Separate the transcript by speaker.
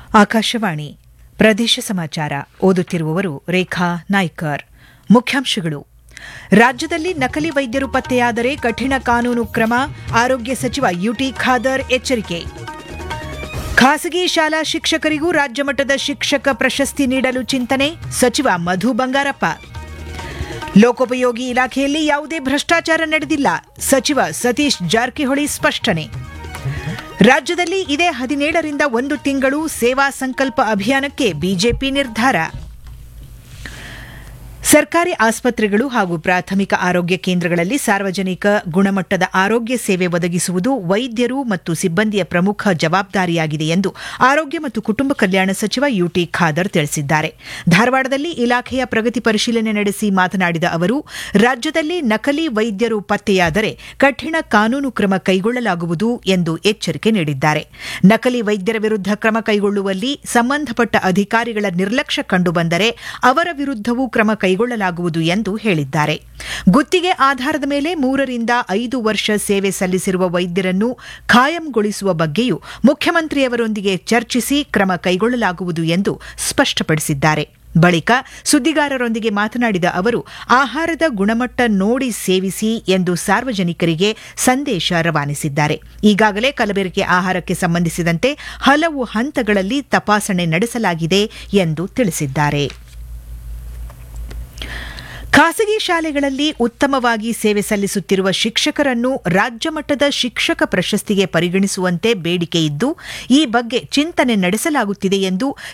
Speaker 1: ಆಕಾಶವಾಣಿ ಪ್ರದೇಶ ಸಮಾಚಾರ ಓದುತ್ತಿರುವವರು ರೇಖಾ ನಾಯ್ಕರ್ ಮುಖ್ಯಾಂಶಗಳು ರಾಜ್ಯದಲ್ಲಿ ನಕಲಿ ವೈದ್ಯರು ಪತ್ತೆಯಾದರೆ ಕಠಿಣ ಕಾನೂನು ಕ್ರಮ ಆರೋಗ್ಯ ಸಚಿವ ಯುಟಿ ಖಾದರ್ ಎಚ್ಚರಿಕೆ ಖಾಸಗಿ ಶಾಲಾ ಶಿಕ್ಷಕರಿಗೂ ರಾಜ್ಯ ಮಟ್ಟದ ಶಿಕ್ಷಕ ಪ್ರಶಸ್ತಿ ನೀಡಲು ಚಿಂತನೆ ಸಚಿವ ಮಧು ಬಂಗಾರಪ್ಪ ಲೋಕೋಪಯೋಗಿ ಇಲಾಖೆಯಲ್ಲಿ ಯಾವುದೇ ಭ್ರಷ್ಟಾಚಾರ ನಡೆದಿಲ್ಲ ಸಚಿವ ಸತೀಶ್ ಜಾರಕಿಹೊಳಿ ಸ್ಪಷ್ಟನೆ ರಾಜ್ಯದಲ್ಲಿ ಇದೇ ಹದಿನೇಳರಿಂದ ಒಂದು ತಿಂಗಳು ಸೇವಾ ಸಂಕಲ್ಪ ಅಭಿಯಾನಕ್ಕೆ ಬಿಜೆಪಿ ನಿರ್ಧಾರ ಸರ್ಕಾರಿ ಆಸ್ಪತ್ರೆಗಳು ಹಾಗೂ ಪ್ರಾಥಮಿಕ ಆರೋಗ್ಯ ಕೇಂದ್ರಗಳಲ್ಲಿ ಸಾರ್ವಜನಿಕ ಗುಣಮಟ್ಟದ ಆರೋಗ್ಯ ಸೇವೆ ಒದಗಿಸುವುದು ವೈದ್ಯರು ಮತ್ತು ಸಿಬ್ಬಂದಿಯ ಪ್ರಮುಖ ಜವಾಬ್ದಾರಿಯಾಗಿದೆ ಎಂದು ಆರೋಗ್ಯ ಮತ್ತು ಕುಟುಂಬ ಕಲ್ಯಾಣ ಸಚಿವ ಯುಟಿ ಖಾದರ್ ತಿಳಿಸಿದ್ದಾರೆ ಧಾರವಾಡದಲ್ಲಿ ಇಲಾಖೆಯ ಪ್ರಗತಿ ಪರಿಶೀಲನೆ ನಡೆಸಿ ಮಾತನಾಡಿದ ಅವರು ರಾಜ್ಯದಲ್ಲಿ ನಕಲಿ ವೈದ್ಯರು ಪತ್ತೆಯಾದರೆ ಕಠಿಣ ಕಾನೂನು ಕ್ರಮ ಕೈಗೊಳ್ಳಲಾಗುವುದು ಎಂದು ಎಚ್ಚರಿಕೆ ನೀಡಿದ್ದಾರೆ ನಕಲಿ ವೈದ್ಯರ ವಿರುದ್ಧ ಕ್ರಮ ಕೈಗೊಳ್ಳುವಲ್ಲಿ ಸಂಬಂಧಪಟ್ಟ ಅಧಿಕಾರಿಗಳ ನಿರ್ಲಕ್ಷ್ಯ ಕಂಡುಬಂದರೆ ಅವರ ವಿರುದ್ಧವೂ ಕ್ರಮ ಕೈಗೊಳ್ಳಲಾಗುವುದು ಎಂದು ಹೇಳಿದ್ದಾರೆ ಗುತ್ತಿಗೆ ಆಧಾರದ ಮೇಲೆ ಮೂರರಿಂದ ಐದು ವರ್ಷ ಸೇವೆ ಸಲ್ಲಿಸಿರುವ ವೈದ್ಯರನ್ನು ಖಾಯಂಗೊಳಿಸುವ ಬಗ್ಗೆಯೂ ಮುಖ್ಯಮಂತ್ರಿಯವರೊಂದಿಗೆ ಚರ್ಚಿಸಿ ಕ್ರಮ ಕೈಗೊಳ್ಳಲಾಗುವುದು ಎಂದು ಸ್ಪಷ್ಟಪಡಿಸಿದ್ದಾರೆ ಬಳಿಕ ಸುದ್ದಿಗಾರರೊಂದಿಗೆ ಮಾತನಾಡಿದ ಅವರು ಆಹಾರದ ಗುಣಮಟ್ಟ ನೋಡಿ ಸೇವಿಸಿ ಎಂದು ಸಾರ್ವಜನಿಕರಿಗೆ ಸಂದೇಶ ರವಾನಿಸಿದ್ದಾರೆ ಈಗಾಗಲೇ ಕಲಬೆರಕೆ ಆಹಾರಕ್ಕೆ ಸಂಬಂಧಿಸಿದಂತೆ ಹಲವು ಹಂತಗಳಲ್ಲಿ ತಪಾಸಣೆ ನಡೆಸಲಾಗಿದೆ ಎಂದು ತಿಳಿಸಿದ್ದಾರೆ ಖಾಸಗಿ ಶಾಲೆಗಳಲ್ಲಿ ಉತ್ತಮವಾಗಿ ಸೇವೆ ಸಲ್ಲಿಸುತ್ತಿರುವ ಶಿಕ್ಷಕರನ್ನು ರಾಜ್ಯ ಮಟ್ಟದ ಶಿಕ್ಷಕ ಪ್ರಶಸ್ತಿಗೆ ಪರಿಗಣಿಸುವಂತೆ ಬೇಡಿಕೆ ಇದ್ದು ಈ ಬಗ್ಗೆ ಚಿಂತನೆ ನಡೆಸಲಾಗುತ್ತಿದೆ ಎಂದು